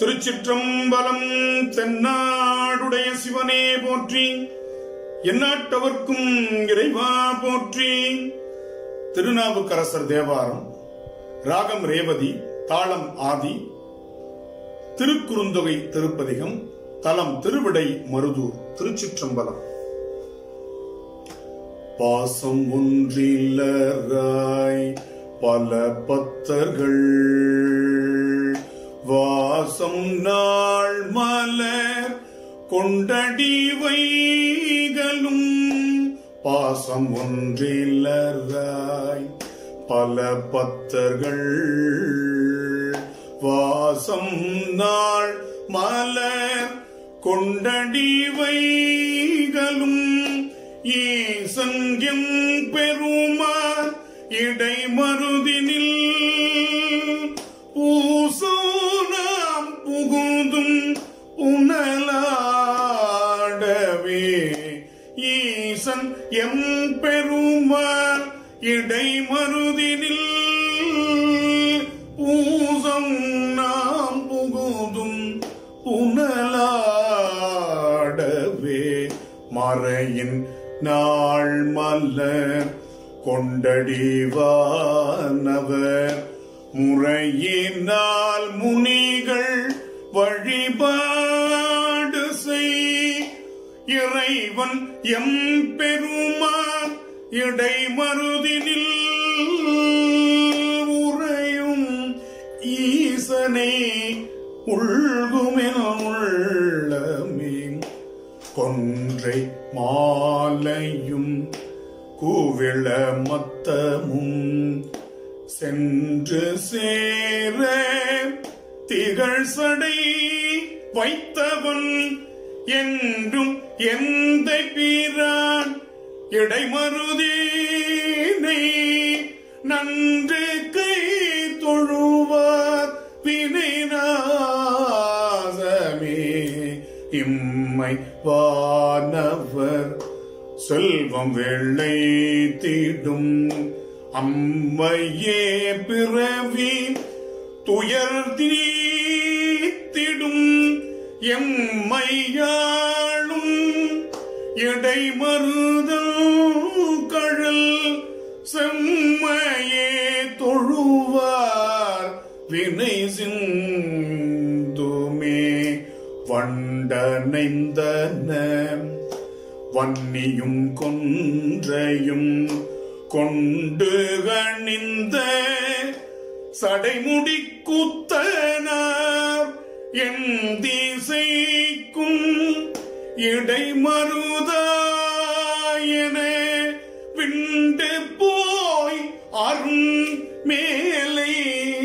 திருச்சிற்றம்பலம் தென்னாடுடைய சிவனே போற்றி எந்நாட்டவர்க்கும் இறைவா போற்றி திருநாவுக்கரசர் தேவாரம் ராகம் ரேவதி தாளம் ஆதி திருக்குறுந்தொகை திருப்பதிகம் தலம் திருவிடை மருதூர் திருச்சிற்றம்பலம் பாசம் ஒன்றிலராய் பல பத்தர்கள் வாசம் நாள் மலர் கொண்டடி வைகளும் பாசம் ஒன்றிலராய் பல பத்தர்கள் வாசம் நாள் மலர் கொண்டடி வைகளும் ஈசங்கியம் பெருமார் இடைமருதினில் பூசோனாம் புகுந்தும் உணலாடவே ஈசன் எம் பெருமார் இடைமருதினில் பூசம் நாம் புகுதும் உணலாடவே மறையின் நாள் மலர் கொண்டடிவானவர் முறையினால் முனிகள் வழிபாடு செய் இறைவன் எம் பெருமான் இடைமருதினில் உறையும் ஈசனை உள்குமென உள்ளமே கொன்றை மாலையும் கூவிள மத்தமும் சென்று சேர திகழ் சடை வைத்தவன் என்றும் எந்த பீரான் இடைமருதீனை நன்று கை தொழுவார் வினைநாசமே இம்மை வானவர் செல்வம் வெள்ளை தீடும் அம்மையே பிறவி துயர் தீத்திடும் எம்மையாளும் இடைமருதல் கழல் செம்மையே தொழுவார் வினை சிந்துமே வண்டனைந்தன வன்னியும் கொன்றையும் கொண்டு கணிந்த சடைமுடி குத்தனார் என் திசைக்கும் இடைமருதாயன விண்டு போய் அருண் மேலே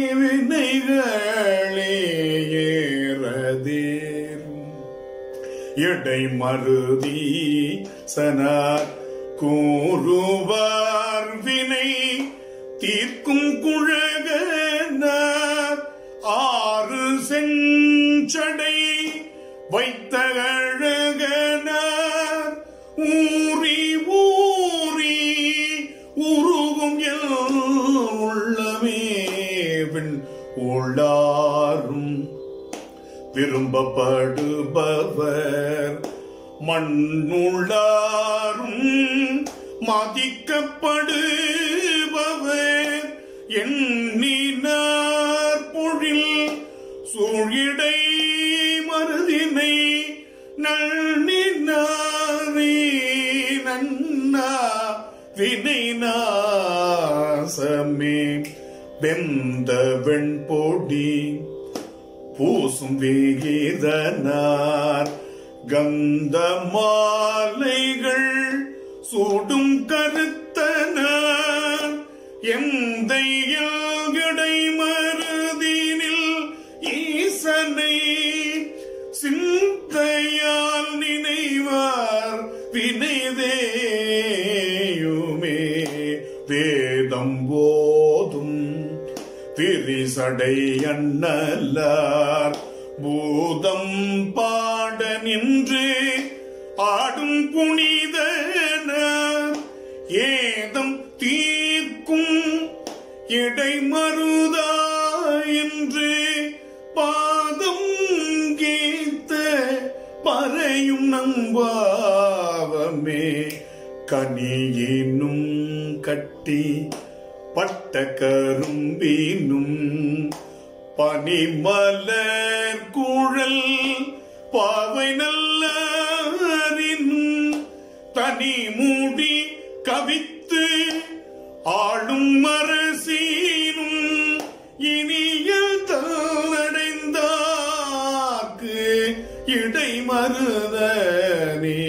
வினைகளே ஏறதேரும் இடைமருதி சனார் கூறுவார் வினை தீர்க்கும் குழகனார் ஆறு செஞ்சடை வைத்த அழகனார் ஊறி ஊறி உருகும் எல் உள்ளமேவின் உள்ளாரும் விரும்பப்படுபவர் மண்ணுள்ளாரும் மதிக்கப்படுபவர் எண்ணினார் பொழில் சூழிடை மருதினை நன்னினாரே நன்னா வினை நாசமே வெந்த வெண்பொடி பூசும் வேகிதனார் கந்த மாலைகள் சூடும் கருத்தனார் எந்தையடை மருதினில் ஈசனை சிந்தையால் நினைவார் வினைதேயுமே வேதம் போதும் திரிசடை அண்ணலார் பூதம் பாட நின்று ஆடும் புனிதனார் ஏதம் தீர்க்கும் இடைமருதா என்று பாதம் நம்பாவமே கனியினும் கட்டி பட்ட கரும்பினும் பனிமலர் குழல் பாவை நல்லறினும் தனி மூடி கவித்து ஆளும் அரசீனும் இனிய தடைந்தாக்கு இடை மருதனே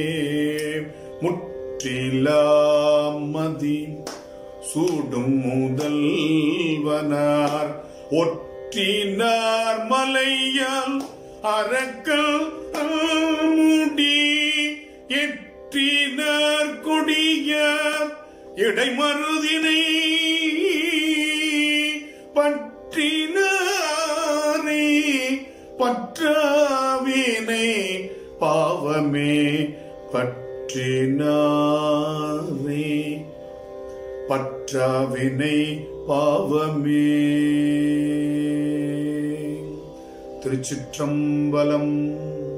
முற்றிலாமதி சூடும் முதல்வனார் ஒற்றினார் மலையால் அரக்கல் முடி எற்றினார் கொடிய இடைமருதினை பற்றினாரே பற்றாவினை பாவமே பற்றினாரே பற்றாவினை பாவமே திருச்சிற்றம்பலம்